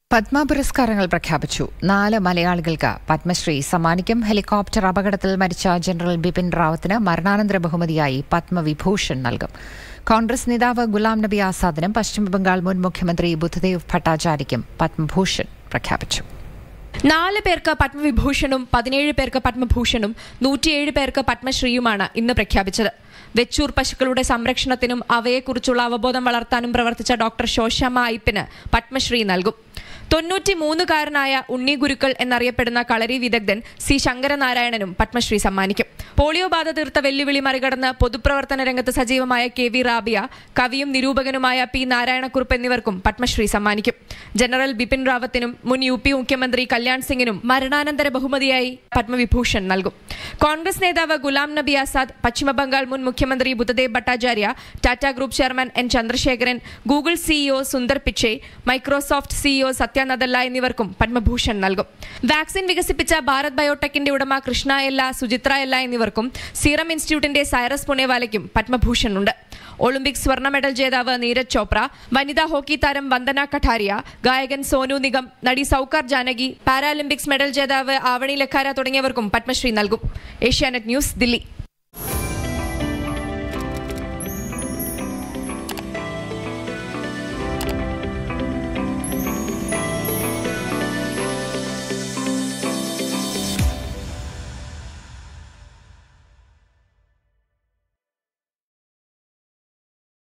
പത്മ പുരസ്കാരങ്ങൾ പ്രഖ്യാപിച്ചു നാല് മലയാളികൾക്ക് പത്മശ്രീ സമ്മാനിക്കും ഹെലികോപ്റ്റർ അപകടത്തിൽ മരിച്ച ജനറൽ ബിപിൻ റാവത്തിന് മരണാനന്തര ബഹുമതിയായി പത്മവിഭൂഷൺ നൽകും കോൺഗ്രസ് നേതാവ് ഗുലാം നബി ആസാദിനും പശ്ചിമബംഗാൾ മുൻ മുഖ്യമന്ത്രി ബുദ്ധദേവ് ഭട്ടാചാര്യയ്ക്കും പത്മഭൂഷൺ പ്രഖ്യാപിച്ചു നാല് പേർക്ക് പത്മവിഭൂഷണും പതിനേഴ് പേർക്ക് പത്മഭൂഷണും നൂറ്റിയേഴ് പേർക്ക് പത്മശ്രീയുമാണ് ഇന്ന് പ്രഖ്യാപിച്ചത് വെച്ചൂർ പശുക്കളുടെ സംരക്ഷണത്തിനും അവയെക്കുറിച്ചുള്ള അവബോധം വളർത്താനും പ്രവർത്തിച്ച ഡോക്ടർ ശോശാമ്മ ഐപ്പിന് പത്മശ്രീ നൽകും തൊണ്ണൂറ്റി മൂന്നുകാരനായ ഉണ്ണി ഗുരുക്കൾ എന്നറിയപ്പെടുന്ന കളരി വിദഗ്ധൻ സി ശങ്കരനാരായണനും പത്മശ്രീ സമ്മാനിക്കും പോളിയോ ബാധ തീർത്ത വെല്ലുവിളി മറികടന്ന് പൊതുപ്രവർത്തന രംഗത്ത് സജീവമായ കെ വി റാബിയ കവിയും നിരൂപകനുമായ പി നാരായണക്കുറുപ്പ് എന്നിവർക്കും പത്മശ്രീ സമ്മാനിക്കും ജനറൽ ബിപിൻ റാവത്തിനും മുൻ യു പി മുഖ്യമന്ത്രി കല്യാൺ സിംഗിനും മരണാനന്തര ബഹുമതിയായി പത്മവിഭൂഷൺ നൽകും കോൺഗ്രസ് നേതാവ് ഗുലാം നബി ആസാദ് പശ്ചിമബംഗാൾ മുൻ മുഖ്യമന്ത്രി Buddhadev Bhattacharya Tata group chairman N Chandrasekaran Google CEO Sundar Pichai Microsoft CEO Satya Nadella എന്നിവർക്കും പത്മഭൂഷൺ നൽകും വാക്സിൻ വികസിപ്പിച്ച ഭാരത് ബയോടെക്കിന്റെ ഉടമ കൃഷ്ണ എല്ല സുചിത്ര എല്ല എന്നിവർക്കും സീറം ഇൻസ്റ്റിറ്റ്യൂട്ടിന്റെ സൈറസ് പുണേവാലയ്ക്കും പത്മഭൂഷൺ ഉണ്ട് ഒളിമ്പിക് സ്വർണ്ണ മെഡൽ ജേതാവ് നീരജ് ചോപ്ര വനിതാ ഹോക്കി താരം വന്ദന കഠാരിയ ഗായകൻ സോനു നിഗം നടി സൌക്കാർ ജാനകി പാരാലിമ്പിക്സ് മെഡൽ ജേതാവ് ആവണി ലഖാര തുടങ്ങിയവർക്കും പത്മശ്രീ നൽകും ഏഷ്യാനെറ്റ് ന്യൂസ് ദില്ലി